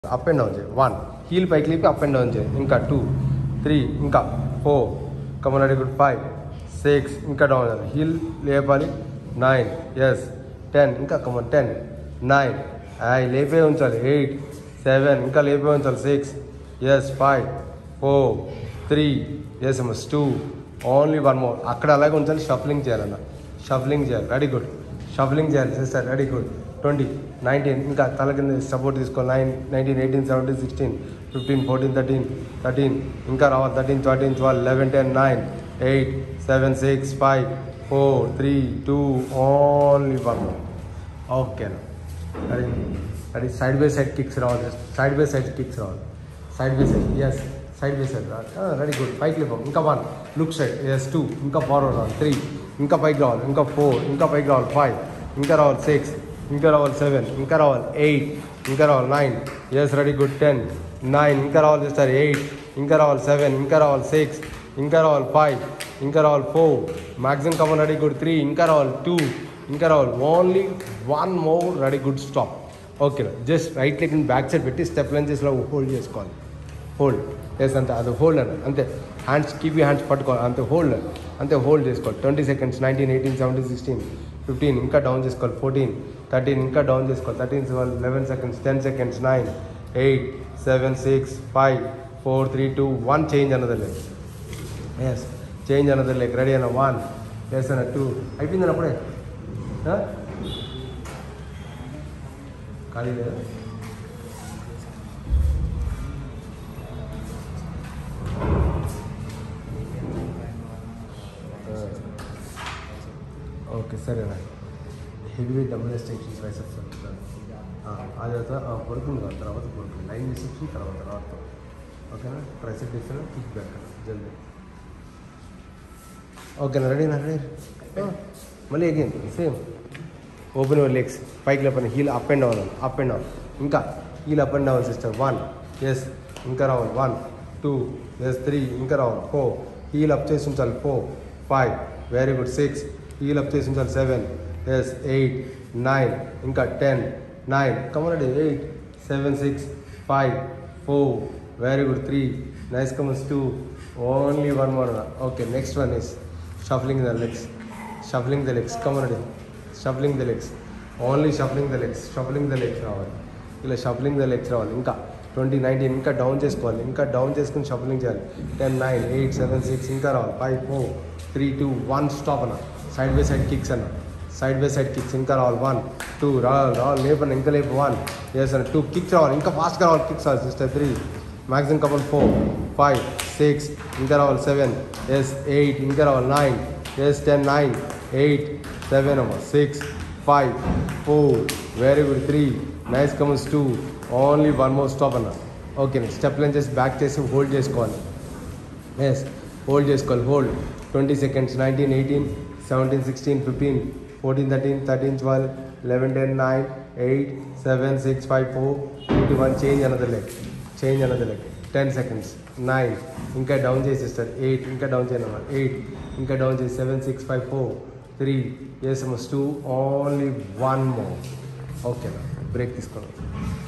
Up and down చేయి one heel పైకి లేపి అప్ అండ్ డౌన్ చేయి ఇంకా టూ త్రీ ఇంకా ఫోర్ కమన్ అడి గుడ్ ఫైవ్ సిక్స్ ఇంకా డౌన్ చేయాలి హీల్ లేపాలి నైన్ ఎస్ టెన్ ఇంకా కమన్ టెన్ నైన్ ఐ లేపే ఉంచాలి ఎయిట్ సెవెన్ ఇంకా లేపే ఉంచాలి six yes five four three yes yes two only one more అక్కడ అలాగే ఉంచాలి షఫలింగ్ చేయాలన్న షఫలింగ్ చేయాలి రెడీ గుడ్ షఫలింగ్ చేయాలి sister ready good twenty nineteen ఇంకా తల కింద సపోర్ట్ తీసుకో nine nineteen eighteen seventeen sixteen fifteen fourteen thirteen thirteen ఇంకా రావాలి thirteen thirteen twelve eleven ten nine eight seven six five four three two only one ఓకేనా అది అది సైడ్ బై సైడ్ కిక్స్ రావాలి సైడ్ బై సైడ్ కిక్స్ రావాలి side by side yes side by side రావాలి ready good పైకి లేపాం ఇంకా one look side yes two ఇంకా ఫార్వర్డ్ రావాలి త్రీ ఇంకా పైకి రావాలి ఇంకా ఫోర్ ఇంకా పైకి రావాలి ఫైవ్ ఇంకా రావాలి సిక్స్ ఇంకా రావాలి సెవెన్ ఇంకా రావాలి ఎయిట్ ఇంకా రావాలి nine yes ready good ten nine ఇంకా రావాలి చేస్తారు ఎయిట్ ఇంకా రావాలి సెవెన్ ఇంకా రావాలి సిక్స్ ఇంకా రావాలి ఫైవ్ ఇంకా రావాలి four maximum come on ready good three ఇంకా రావాలి టూ ఇంకా రావాలి only one more ready good stop okay just right leg back side పెట్టి స్టెప్ లెంచెస్లో హోల్డ్ చేసుకోవాలి హోల్డ్ ఎస్ అంతే అది హోల్డ్ అని అంతే హ్యాండ్స్ కీప్ యూ హ్యాండ్స్ పట్టుకోవాలి అంతే హోల్డ్ అంతే హోల్డ్ చేసుకోవాలి twenty seconds nineteen eighteen seventeen sixteen fifteen ఇంకా డౌన్ చేసుకోవాలి ఫోర్టీన్ థర్టీన్ ఇంకా డౌన్ చేసుకోవాలి thirteen eleven seconds ten seconds nine eight seven six five four three two one change అన్నది లేదు ఎస్ చేంజ్ అన్నది లైక్ రెడీ అన్న one yes అన్న two అయిపోయింది అప్పుడే ఆ? ఖాళీ లేదా ఓకే సరేనా heavy weight double station triceps ఆ తర్వాత ఆ, పడుకుంది కదా తర్వాత పడుకుంది లైన్ రిసెప్షన్ తర్వాత తర్వాత ఓకేనా ట్రైసెప్ డిఫరెంట్ కిక్ బ్యాక్ జల్దీ ఓకేనా రెడీనా రెడీ మళ్ళీ again same open your legs పైకి లేపని heel up and down up and down ఇంకా heel up and down sister one yes ఇంకా రావాలి వన్ టూ ఎస్ త్రీ ఇంకా రావాలి ఫోర్ హీల్ అప్ చేసి ఉంచాలి four five very good six heel up చేసి ఉంచాలి సెవెన్ ఎస్ ఎయిట్ నైన్ ఇంకా ten nine come on eight seven six five four very good three nice కమన్స్ two only one more okay next one is shuffling the legs shuffling the legs come on shuffling the legs only shuffling the legs shuffling the legs రావాలి ఇలా shuffling the legs రావాలి ఇంకా twenty nineteen ఇంకా down చేసుకోవాలి ఇంకా down చేసుకుని shuffling చేయాలి ten nine eight seven six ఇంకా రావాలి five four three two one stop అన్న సైడ్ బై సైడ్ కిక్స్ అన్న సైడ్ బై సైడ్ కిక్స్ ఇంకా రావాలి వన్ టూ రావాలి రావాలి లేపన్న ఇంకా లేపు వన్ ఎస్ అన్న టూ కిక్స్ రావాలి ఇంకా ఫాస్ట్గా రావాలి కిక్స్ రావాలి sister three maximum couple four five six ఇంకా రావాలి సెవెన్ ఎస్ ఎయిట్ ఇంకా రావాలి nine yes ten nine eight seven అమ్మ six five four very good three nice కమన్స్ two only one more stop అన్న ఓకే స్టెప్ లెంచెస్ బ్యాక్ చేసి hold చేసుకోవాలి yes hold చేసుకోవాలి hold twenty seconds nineteen eighteen seventeen sixteen fifteen fourteen thirteen thirteen twelve eleven ten nine eight seven six five four twenty one change another leg change another leg ten seconds nine ఇంకా down చేసేస్తారు eight ఇంకా down చేయనమాట eight ఇంకా down చేసి seven six five four three yes two only one more ఓకేనా break తీసుకోండి